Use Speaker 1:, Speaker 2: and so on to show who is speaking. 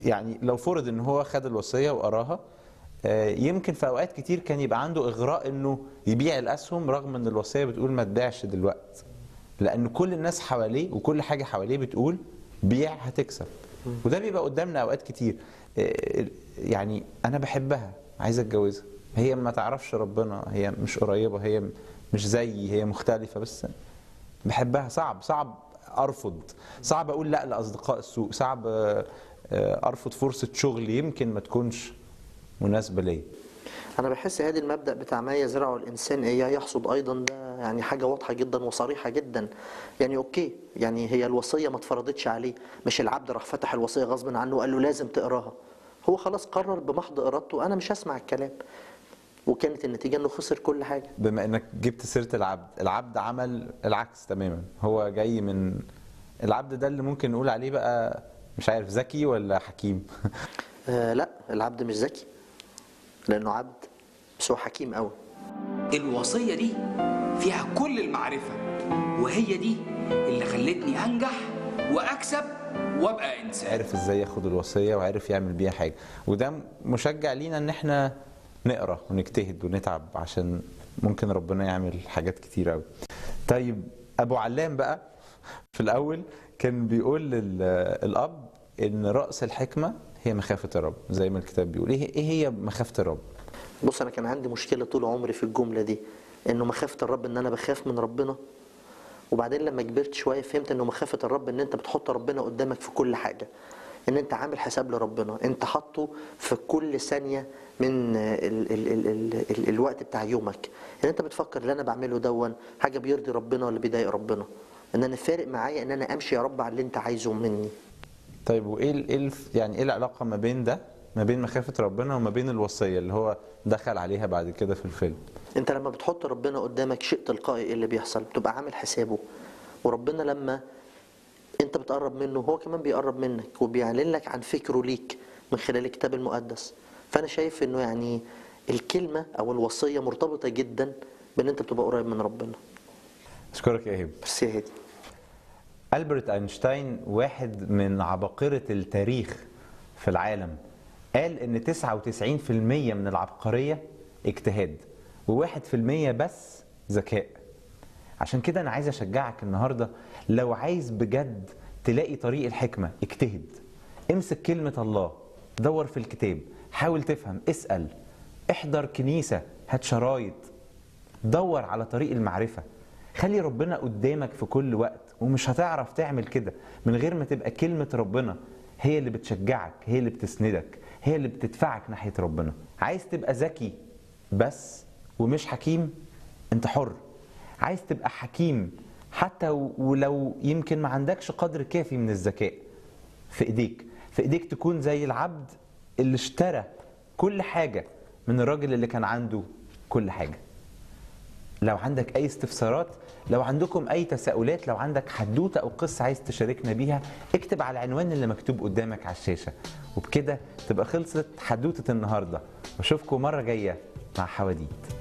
Speaker 1: يعني لو فرض ان هو خد الوصيه وقراها آه، يمكن في اوقات كتير كان يبقى عنده اغراء انه يبيع الاسهم رغم ان الوصيه بتقول ما تبيعش دلوقتي لان كل الناس حواليه وكل حاجه حواليه بتقول بيع هتكسب وده بيبقى قدامنا اوقات كتير آه، يعني انا بحبها عايز اتجوزها هي ما تعرفش ربنا هي مش قريبه هي مش زيي هي مختلفه بس بحبها صعب صعب ارفض صعب اقول لا لاصدقاء السوء صعب آه، آه، ارفض فرصه شغل يمكن ما تكونش مناسبه ليا
Speaker 2: انا بحس هذا المبدا بتاع ما يزرعه الانسان اياه يحصد ايضا ده يعني حاجه واضحه جدا وصريحه جدا يعني اوكي يعني هي الوصيه ما اتفرضتش عليه مش العبد راح فتح الوصيه غصب عنه وقال له لازم تقراها هو خلاص قرر بمحض ارادته انا مش هسمع الكلام وكانت النتيجه انه خسر كل حاجه
Speaker 1: بما انك جبت سيره العبد العبد عمل العكس تماما هو جاي من العبد ده اللي ممكن نقول عليه بقى مش عارف ذكي ولا حكيم
Speaker 2: آه لا العبد مش ذكي لانه عبد بس هو حكيم قوي
Speaker 3: الوصية دي فيها كل المعرفة وهي دي اللي خلتني أنجح وأكسب وأبقى إنسان
Speaker 1: عرف ازاي ياخد الوصيه وعرف يعمل بيها حاجه وده مشجع لينا ان احنا نقرا ونجتهد ونتعب عشان ممكن ربنا يعمل حاجات كتير قوي طيب ابو علام بقى في الاول كان بيقول للاب ان راس الحكمه هي مخافه الرب زي ما الكتاب بيقول ايه إيه هي مخافه الرب
Speaker 2: بص انا كان عندي مشكله طول عمري في الجمله دي انه مخافه الرب ان انا بخاف من ربنا وبعدين لما كبرت شويه فهمت انه مخافه الرب ان انت بتحط ربنا قدامك في كل حاجه ان انت عامل حساب لربنا انت حاطه في كل ثانيه من ال ال ال ال ال الوقت بتاع يومك ان انت بتفكر اللي انا بعمله دون حاجه بيرضي ربنا ولا بيضايق ربنا ان انا فارق معايا ان انا امشي يا رب على اللي انت عايزه مني
Speaker 1: طيب وايه ال- إيه الف- يعني ايه العلاقه ما بين ده ما بين مخافه ربنا وما بين الوصيه اللي هو دخل عليها بعد كده في الفيلم
Speaker 2: انت لما بتحط ربنا قدامك شيء تلقائي ايه اللي بيحصل بتبقى عامل حسابه وربنا لما انت بتقرب منه هو كمان بيقرب منك وبيعلن لك عن فكره ليك من خلال الكتاب المقدس فانا شايف انه يعني الكلمه او الوصيه مرتبطه جدا بان انت بتبقى قريب من ربنا
Speaker 1: اشكرك يا هيب
Speaker 2: بس يا هادي
Speaker 1: ألبرت أينشتاين واحد من عباقرة التاريخ في العالم قال إن 99% من العبقرية اجتهاد و1% بس ذكاء عشان كده أنا عايز أشجعك النهاردة لو عايز بجد تلاقي طريق الحكمة اجتهد امسك كلمة الله دور في الكتاب حاول تفهم اسأل احضر كنيسة هات شرايط دور على طريق المعرفة خلي ربنا قدامك في كل وقت ومش هتعرف تعمل كده من غير ما تبقى كلمة ربنا هي اللي بتشجعك هي اللي بتسندك هي اللي بتدفعك ناحية ربنا عايز تبقى ذكي بس ومش حكيم انت حر عايز تبقى حكيم حتى ولو يمكن ما عندكش قدر كافي من الذكاء في ايديك في ايديك تكون زي العبد اللي اشترى كل حاجة من الراجل اللي كان عنده كل حاجة لو عندك اي استفسارات لو عندكم اي تساؤلات لو عندك حدوته او قصه عايز تشاركنا بيها اكتب على العنوان اللي مكتوب قدامك على الشاشه وبكده تبقى خلصت حدوته النهارده واشوفكم مره جايه مع حواديت